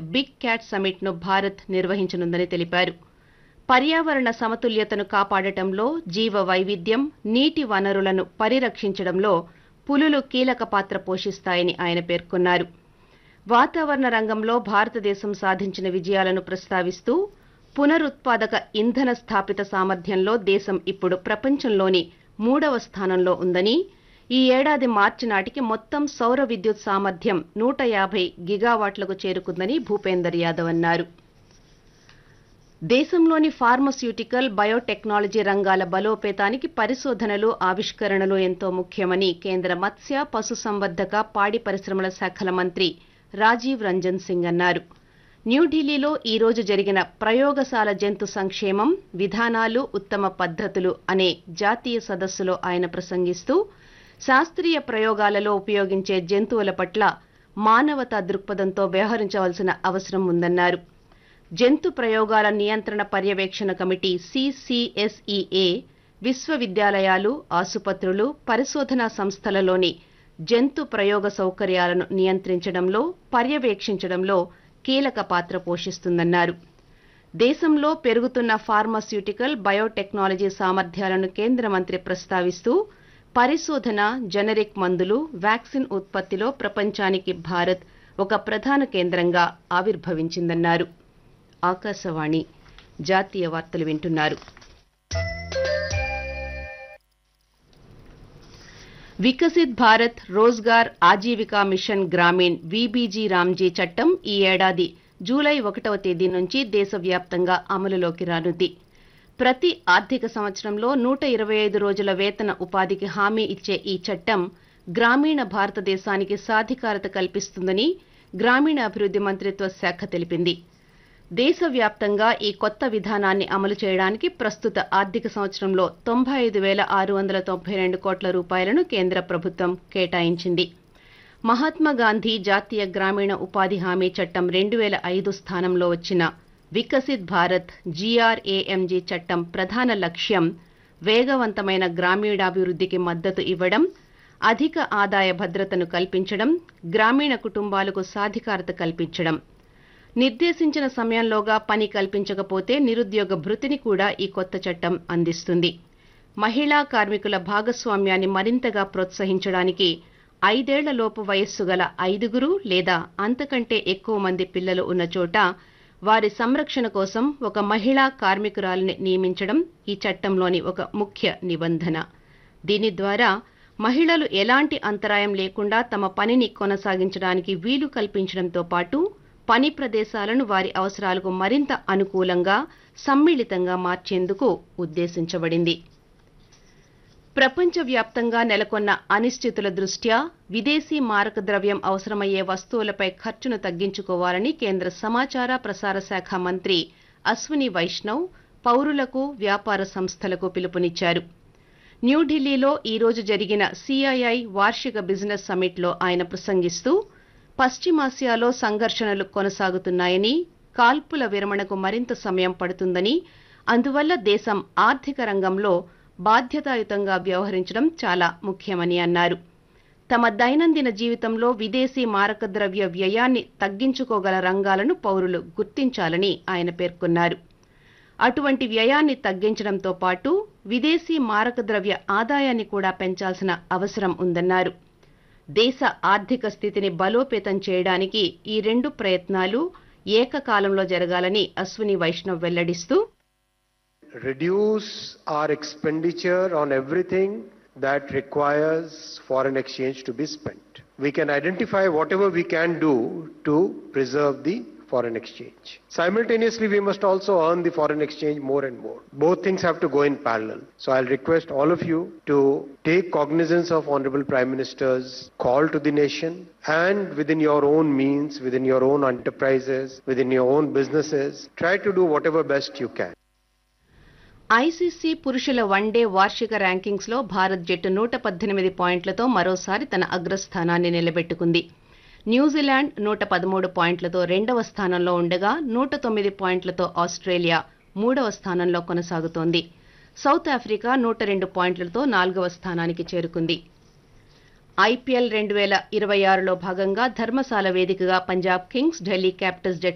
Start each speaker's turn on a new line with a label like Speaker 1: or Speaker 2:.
Speaker 1: Big cat సమిట్ను భారత్ నిర్వహించనుందని తెలిపారు పర్యావరణ సమతుల్యతను కాపాడటంలో జీవ వైవిధ్యం నీటి వనరులను పరిరక్షించడంలో పులులు కీలక పాత్ర పోషిస్తాయని ఆయన పేర్కొన్నారు వాతావరణ రంగంలో భారతదేశం సాధించిన విజయాలను ప్రస్తావిస్తూ పునరుత్పాదక ఇంధన స్థాపిత సామర్థ్యంలో దేశం ఇప్పుడు ప్రపంచంలోని మూడవ స్థానంలో ఉందని ఈ ఏడాది మార్చి నాటికి మొత్తం సౌర విద్యుత్ సామర్థ్యం నూట యాభై గిగావాట్లకు చేరుకుందని భూపేందర్ యాదవ్ అన్నారు దేశంలోని ఫార్మస్యూటికల్ బయోటెక్నాలజీ రంగాల బలోపేతానికి పరిశోధనలు ఆవిష్కరణలు ఎంతో ముఖ్యమని కేంద్ర మత్స్య పశుసంవర్ధక పాడి పరిశ్రమల శాఖల మంత్రి రాజీవ్ రంజన్ సింగ్ అన్నారు న్యూఢిల్లీలో ఈ రోజు జరిగిన ప్రయోగశాల జంతు సంక్షేమం విధానాలు ఉత్తమ పద్ధతులు అనే జాతీయ సదస్సులో ఆయన ప్రసంగిస్తూ శాస్త్రీయ ప్రయోగాలలో ఉపయోగించే జంతువుల పట్ల మానవతా దృక్పథంతో వ్యవహరించవలసిన అవసరం ఉందన్నారు జంతు ప్రయోగాల నియంత్రణ పర్యవేక్షణ కమిటీ సిసిఎస్ఈఏ విశ్వవిద్యాలయాలు ఆసుపత్రులు పరిశోధనా సంస్థలలోని జంతు ప్రయోగ సౌకర్యాలను నియంత్రించడంలో పర్యవేక్షించడంలో కీలక పాత్ర పోషిస్తుందన్నారు దేశంలో పెరుగుతున్న ఫార్మాస్యూటికల్ బయోటెక్నాలజీ సామర్థ్యాలను కేంద్ర మంత్రి ప్రస్తావిస్తూ పరిశోధన జనరిక్ మందులు వ్యాక్సిన్ ఉత్పత్తిలో ప్రపంచానికి భారత్ ఒక ప్రధాన కేంద్రంగా ఆవిర్భవించిందన్నారు ఆకాశవాణి జాతీయ వార్తలు వింటున్నారు వికసిత్ భారత్ రోజ్గార్ ఆజీవికా మిషన్ గ్రామీణ్ వీబీజీ రామ్జీ చట్టం ఈ ఏడాది జూలై ఒకటవ తేదీ నుంచి దేశవ్యాప్తంగా అమలులోకి రానుంది ప్రతి ఆర్థిక సంవత్సరంలో నూట ఇరవై ఐదు రోజుల వేతన ఉపాధికి హామీ ఇచ్చే ఈ చట్టం గ్రామీణ భారతదేశానికి సాధికారత కల్పిస్తుందని గ్రామీణాభివృద్ధి మంత్రిత్వ శాఖ తెలిపింది దేశవ్యాప్తంగా ఈ కొత్త విధానాన్ని అమలు చేయడానికి ప్రస్తుత ఆర్థిక సంవత్సరంలో తొంభై ఐదు వేల ఆరు వందల తొంభై రెండు కోట్ల రూపాయలను కేంద్ర ప్రభుత్వం కేటాయించింది మహాత్మా గాంధీ జాతీయ గ్రామీణ ఉపాధి హామీ చట్టం రెండు వేల ఐదు స్థానంలో వచ్చిన వికసిత్ భారత్ జీఆర్ఏఎంజీ చట్టం ప్రధాన లక్ష్యం వేగవంతమైన గ్రామీణాభివృద్ధికి మద్దతు ఇవ్వడం అధిక ఆదాయ భద్రతను కల్పించడం గ్రామీణ కుటుంబాలకు సాధికారత కల్పించడం నిర్దేశించిన సమయంలోగా పని కల్పించకపోతే నిరుద్యోగ భృతిని కూడా ఈ కొత్త చట్టం అందిస్తుంది మహిళా కార్మికుల భాగస్వామ్యాన్ని మరింతగా ప్రోత్సహించడానికి ఐదేళ్లలోపు వయస్సు గల ఐదుగురు లేదా అంతకంటే ఎక్కువ మంది పిల్లలు ఉన్న చోట వారి సంరక్షణ కోసం ఒక మహిళా కార్మికురాలిని నియమించడం ఈ చట్టంలోని ఒక ముఖ్య నిబంధన దీని ద్వారా మహిళలు ఎలాంటి అంతరాయం లేకుండా తమ పనిని కొనసాగించడానికి వీలు కల్పించడంతో పాటు పని ప్రదేశాలను వారి అవసరాలకు మరింత అనుకూలంగా సమ్మిళితంగా మార్చేందుకు ఉద్దేశించబడింది ప్రపంచవ్యాప్తంగా నెలకొన్న అనిశ్చితుల దృష్ట్యా విదేశీ మారక ద్రవ్యం అవసరమయ్యే వస్తువులపై ఖర్చును తగ్గించుకోవాలని కేంద్ర సమాచార ప్రసార శాఖ మంత్రి అశ్విని వైష్ణవ్ పౌరులకు వ్యాపార సంస్థలకు పిలుపునిచ్చారు న్యూఢిల్లీలో ఈ రోజు జరిగిన సిఐఐ వార్షిక బిజినెస్ సమ్మిట్లో ఆయన ప్రసంగిస్తూ పశ్చిమాసియాలో సంఘర్షణలు కొనసాగుతున్నాయని కాల్పుల విరమణకు మరింత సమయం పడుతుందని అందువల్ల దేశం ఆర్థిక రంగంలో బాధ్యతాయుతంగా వ్యవహరించడం చాలా ముఖ్యమని అన్నారు తమ దైనందిన జీవితంలో విదేశీ మారక ద్రవ్య వ్యయాన్ని తగ్గించుకోగల రంగాలను పౌరులు గుర్తించాలని ఆయన పేర్కొన్నారు అటువంటి వ్యయాన్ని తగ్గించడంతో పాటు విదేశీ మారక ద్రవ్య ఆదాయాన్ని కూడా పెంచాల్సిన అవసరం ఉందన్నారు దేశ ఆర్థిక స్థితిని బలోపేతం చేయడానికి ఈ రెండు ప్రయత్నాలు ఏకకాలంలో జరగాలని అశ్విని వైష్ణవ్ వెల్లడిస్తూ
Speaker 2: reduce our expenditure on everything that requires foreign exchange to be spent. We can identify whatever we can do to preserve the foreign exchange. Simultaneously, we must also earn the foreign exchange more and more. Both things have to go in parallel. So I'll request all of you to take cognizance of Honorable Prime Minister's call to the nation and within your own means, within your own enterprises, within your own businesses, try to do whatever best you can.
Speaker 1: ICC పురుషుల one day వార్షిక rankings లో భారత్ జట్టు నూట పద్దెనిమిది పాయింట్లతో మరోసారి తన అగ్రస్థానాన్ని నిలబెట్టుకుంది New Zealand నూట పదమూడు పాయింట్లతో రెండవ స్థానంలో ఉండగా నూట తొమ్మిది పాయింట్లతో ఆస్ట్రేలియా మూడవ స్థానంలో కొనసాగుతోంది సౌత్ ఆఫ్రికా నూట రెండు పాయింట్లతో నాలుగవ స్థానానికి చేరుకుంది ఐపీఎల్ రెండు వేల ఇరవై ఆరులో భాగంగా ధర్మశాల వేదికగా పంజాబ్ కింగ్స్ ఢిల్లీ క్యాపిటల్స్ జట్టు